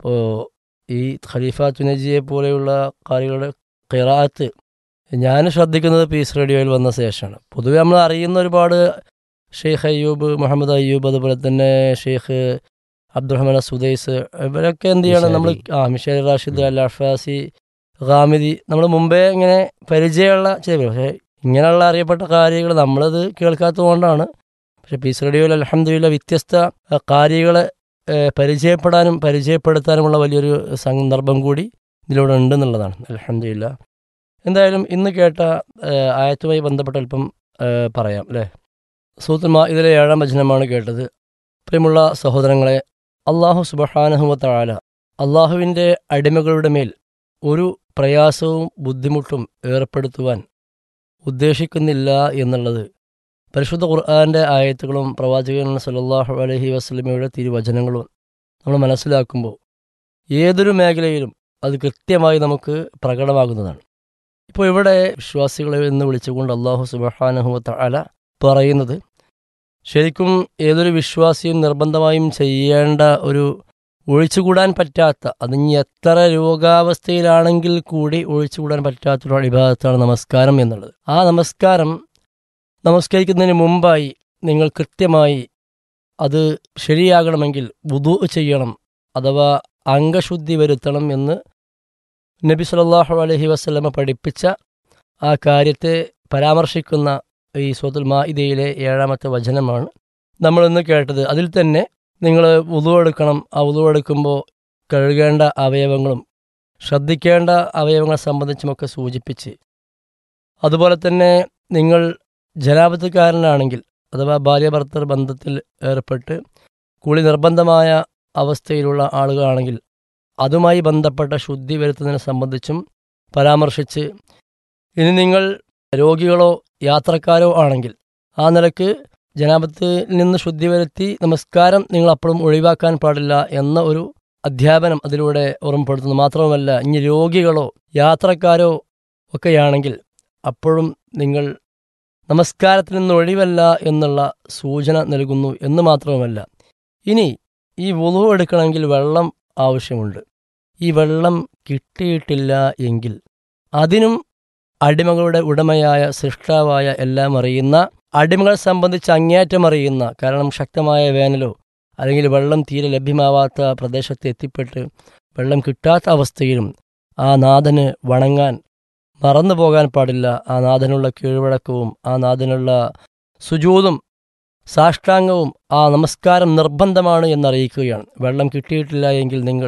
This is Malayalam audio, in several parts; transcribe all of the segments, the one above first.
ഇപ്പോൾ ഈ ഖലീഫ തുനജിയെ പോലെയുള്ള കാര്യങ്ങളുടെ ഖിറാത്ത് ഞാൻ ശ്രദ്ധിക്കുന്നത് പീസ് റേഡിയോയിൽ വന്ന ശേഷമാണ് പൊതുവെ നമ്മൾ അറിയുന്ന ഒരുപാട് ഷെയ്ഖ് അയ്യൂബ് മുഹമ്മദ് അയ്യൂബ് അതുപോലെ തന്നെ ഷെയ്ഖ് അബ്ദുറഹ്മാൻ സുദൈസ് ഇവരൊക്കെ എന്ത് ചെയ്യണം നമ്മൾ മിഷാരി. ആ Mishel Rashid Al Afasy Ghamdi നമ്മൾ മുമ്പേ ഇങ്ങനെ പരിചയമുള്ള ചില പക്ഷേ ഇങ്ങനെയുള്ള അറിയപ്പെട്ട കാര്യങ്ങൾ നമ്മളത് കേൾക്കാത്തത് കൊണ്ടാണ് പക്ഷേ പീസ് റേഡിയോയിൽ അലഹമ്മദില്ല വ്യത്യസ്ത ആ, കാര്യങ്ങളെ ഏ, പരിചയപ്പെടാനും പരിചയപ്പെടുത്താനുമുള്ള വലിയൊരു സന്ദർഭം കൂടി ഇതിലൂടെ ഉണ്ടെന്നുള്ളതാണ് അലഹമ്മദില്ല എന്തായാലും ഇന്ന് കേട്ട ഏ, ആയത്തുമായി ബന്ധപ്പെട്ട് അല്പം ഏ, പറയാം അല്ലേ സൂത്രമ ഇതിലെ ഏഴാം വചനമാണ് കേട്ടത് പ്രിയമുള്ള സഹോദരങ്ങളെ അള്ളാഹു സുബഹാനഹുമത്താല അള്ളാഹുവിൻ്റെ അടിമകളുടെ മേൽ ഒരു പ്രയാസവും ബുദ്ധിമുട്ടും ഏർപ്പെടുത്തുവാൻ ഉദ്ദേശിക്കുന്നില്ല എന്നുള്ളത് പരിശുദ്ധ ഖുർആാൻ്റെ ആയത്തുകളും പ്രവാചകൻ സല്ലല്ലാഹു അലൈഹി വസ്ലമയുടെ തിരുവചനങ്ങളും നമ്മൾ മനസ്സിലാക്കുമ്പോൾ ഏതൊരു മേഖലയിലും അത് കൃത്യമായി നമുക്ക് പ്രകടമാകുന്നതാണ് ഇപ്പോൾ ഇവിടെ വിശ്വാസികളെ എന്ന് വിളിച്ചുകൊണ്ട് അള്ളാഹു സുബഹാനഹുവത്ത അല പറയുന്നത് ശരിക്കും ഏതൊരു വിശ്വാസിയും നിർബന്ധമായും ചെയ്യേണ്ട ഒരു ഒഴിച്ചുകൂടാൻ പറ്റാത്ത അതിന് എത്ര രോഗാവസ്ഥയിലാണെങ്കിൽ കൂടി ഒഴിച്ചുകൂടാൻ പറ്റാത്തൊരു അടിഭാഗത്താണ് നമസ്കാരം എന്നുള്ളത് ആ നമസ്കാരം നമസ്കരിക്കുന്നതിന് മുമ്പായി നിങ്ങൾ കൃത്യമായി അത് ശരിയാകണമെങ്കിൽ വുദു ചെയ്യണം അഥവാ അംഗശുദ്ധി വരുത്തണം എന്ന് നബി സല്ലല്ലാഹു അലൈഹി വസല്ലമ പഠിപ്പിച്ച ആ കാര്യത്തെ പരാമർശിക്കുന്ന ഈ സൂത്തുൽ മാഇദയിലെ ഏഴാമത്തെ വചനമാണ് നമ്മളിന്ന് കേട്ടത് അതിൽ തന്നെ നിങ്ങൾ വുദു എടുക്കണം ആ വുദു എടുക്കുമ്പോൾ കഴുകേണ്ട അവയവങ്ങളും ശ്രദ്ധിക്കേണ്ട അവയവങ്ങളെ സംബന്ധിച്ചുമൊക്കെ സൂചിപ്പിച്ച് അതുപോലെ തന്നെ നിങ്ങൾ ജനാപത്തുകാരനാണെങ്കിൽ അഥവാ ഭാര്യാഭർത്തൃ ബന്ധത്തിൽ ഏർപ്പെട്ട് കുളി നിർബന്ധമായ അവസ്ഥയിലുള്ള ആളുകളാണെങ്കിൽ അതുമായി ബന്ധപ്പെട്ട ശുദ്ധി വരുത്തുന്നതിനെ സംബന്ധിച്ചും പരാമർശിച്ച് ഇനി നിങ്ങൾ രോഗികളോ യാത്രക്കാരോ ആണെങ്കിൽ ആ നിലക്ക് ജനാപത്തിൽ നിന്ന് ശുദ്ധി വരുത്തി നമസ്കാരം നിങ്ങൾ അപ്പോഴും ഒഴിവാക്കാൻ പാടില്ല എന്ന ഒരു അധ്യാപനം അതിലൂടെ ഓർമ്മപ്പെടുത്തുന്നു മാത്രവുമല്ല ഇനി രോഗികളോ യാത്രക്കാരോ ഒക്കെയാണെങ്കിൽ അപ്പോഴും നിങ്ങൾ നമസ്കാരത്തിൽ നിന്ന് ഒഴിവല്ല എന്നുള്ള സൂചന നൽകുന്നു എന്ന് മാത്രവുമല്ല ഇനി ഈ വുളു എടുക്കണമെങ്കിൽ വെള്ളം ആവശ്യമുണ്ട് ഈ വെള്ളം കിട്ടിയിട്ടില്ല എങ്കിൽ അതിനും അടിമകളുടെ ഉടമയായ സൃഷ്ടാവായ എല്ലാം അറിയുന്ന അടിമകളെ സംബന്ധിച്ച് അങ്ങേയറ്റം അറിയുന്ന കാരണം ശക്തമായ വേനലോ അല്ലെങ്കിൽ വെള്ളം തീരെ ലഭ്യമാവാത്ത പ്രദേശത്ത് എത്തിപ്പെട്ട് വെള്ളം കിട്ടാത്ത അവസ്ഥയിലും ആ നാഥന് വണങ്ങാൻ മറന്നു പോകാൻ പാടില്ല ആ നാഥനുള്ള കീഴ്വഴക്കവും ആ നാഥനുള്ള സുജൂതും സാഷ്ടാംഗവും ആ നമസ്കാരം നിർബന്ധമാണ് എന്നറിയിക്കുകയാണ് വെള്ളം കിട്ടിയിട്ടില്ല എങ്കിൽ നിങ്ങൾ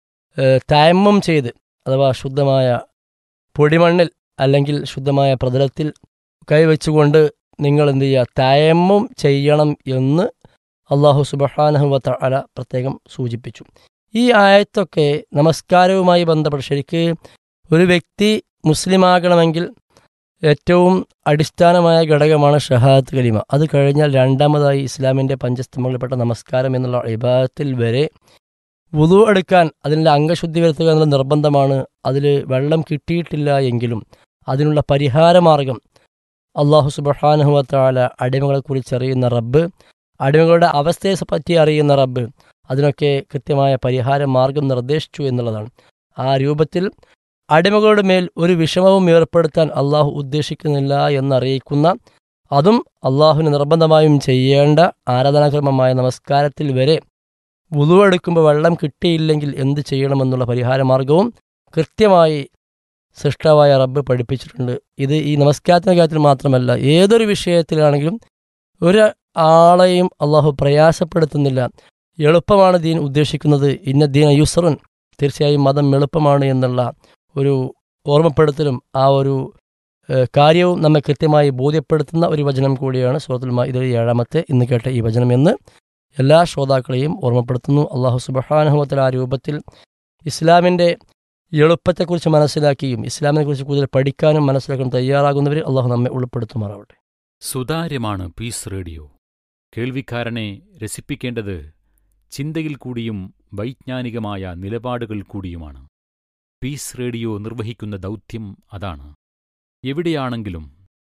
തയമ്മം ചെയ്ത് അഥവാ ശുദ്ധമായ പൊടിമണ്ണിൽ അല്ലെങ്കിൽ ശുദ്ധമായ പ്രതലത്തിൽ കൈവച്ചുകൊണ്ട് നിങ്ങൾ എന്ത് ചെയ്യുക തയമ്മം ചെയ്യണം എന്ന് അള്ളാഹു സുബഹാനഹുവത്ത അല പ്രത്യേകം സൂചിപ്പിച്ചു ഈ ആയത്തൊക്കെ നമസ്കാരവുമായി ബന്ധപ്പെട്ട് ശരിക്ക് ഒരു വ്യക്തി മുസ്ലിമാകണമെങ്കിൽ ഏറ്റവും അടിസ്ഥാനമായ ഘടകമാണ് ഷഹാദത്ത് കലിമ അത് കഴിഞ്ഞാൽ രണ്ടാമതായി ഇസ്ലാമിൻ്റെ പഞ്ചസ്തംഭങ്ങളിൽപ്പെട്ട നമസ്കാരം എന്നുള്ള വിഭാഗത്തിൽ വരെ വുതു എടുക്കാൻ അതിൻ്റെ അംഗശുദ്ധി വരുത്തുക എന്നുള്ള നിർബന്ധമാണ് അതിൽ വെള്ളം കിട്ടിയിട്ടില്ല എങ്കിലും അതിനുള്ള പരിഹാരമാർഗം അള്ളാഹു സുബഹാനുഹത്താല അടിമകളെക്കുറിച്ച് അറിയുന്ന റബ്ബ് അടിമകളുടെ അവസ്ഥയെ പറ്റി അറിയുന്ന റബ്ബ് അതിനൊക്കെ കൃത്യമായ പരിഹാര മാർഗം നിർദ്ദേശിച്ചു എന്നുള്ളതാണ് ആ രൂപത്തിൽ അടിമകളുടെ മേൽ ഒരു വിഷമവും ഏർപ്പെടുത്താൻ അള്ളാഹു ഉദ്ദേശിക്കുന്നില്ല എന്നറിയിക്കുന്ന അതും അള്ളാഹുവിന് നിർബന്ധമായും ചെയ്യേണ്ട ആരാധനാക്രമമായ നമസ്കാരത്തിൽ വരെ വുളുവെടുക്കുമ്പോൾ വെള്ളം കിട്ടിയില്ലെങ്കിൽ എന്ത് ചെയ്യണമെന്നുള്ള പരിഹാരമാർഗവും കൃത്യമായി സൃഷ്ടാവായ റബ്ബ് പഠിപ്പിച്ചിട്ടുണ്ട് ഇത് ഈ നമസ്കാരത്തിൻ്റെ കാര്യത്തിൽ മാത്രമല്ല ഏതൊരു വിഷയത്തിലാണെങ്കിലും ഒരു ആളെയും അള്ളാഹു പ്രയാസപ്പെടുത്തുന്നില്ല എളുപ്പമാണ് ദീൻ ഉദ്ദേശിക്കുന്നത് ഇന്ന ദീൻ യുസറുൻ തീർച്ചയായും മതം എളുപ്പമാണ് എന്നുള്ള ഒരു ഓർമ്മപ്പെടുത്തലും ആ ഒരു കാര്യവും നമ്മെ കൃത്യമായി ബോധ്യപ്പെടുത്തുന്ന ഒരു വചനം കൂടിയാണ് സുഹൃത്തുൽ ഇതിൽ ഏഴാമത്തെ ഇന്ന് കേട്ട ഈ വചനം എന്ന് എല്ലാ ശ്രോതാക്കളെയും ഓർമ്മപ്പെടുത്തുന്നു അള്ളാഹു സുബഹാനുഭവത്തിൽ ആ രൂപത്തിൽ ഇസ്ലാമിൻ്റെ എളുപ്പത്തെക്കുറിച്ച് മനസ്സിലാക്കിയും ഇസ്ലാമിനെക്കുറിച്ച് കൂടുതൽ പഠിക്കാനും മനസ്സിലാക്കാനും തയ്യാറാകുന്നവർ അള്ളാഹു നമ്മെ ഉൾപ്പെടുത്തുമാറാവട്ടെ സുതാര്യമാണ് പീസ് റേഡിയോ കേൾവിക്കാരനെ രസിപ്പിക്കേണ്ടത് ചിന്തയിൽ കൂടിയും വൈജ്ഞാനികമായ നിലപാടുകൾ കൂടിയുമാണ് പീസ് റേഡിയോ നിർവഹിക്കുന്ന ദൗത്യം അതാണ് എവിടെയാണെങ്കിലും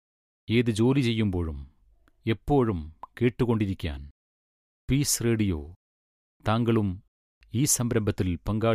ഏത് ജോലി ചെയ്യുമ്പോഴും എപ്പോഴും കേട്ടുകൊണ്ടിരിക്കാൻ പീസ് റേഡിയോ താങ്കളും ഈ സംരംഭത്തിൽ പങ്കാളി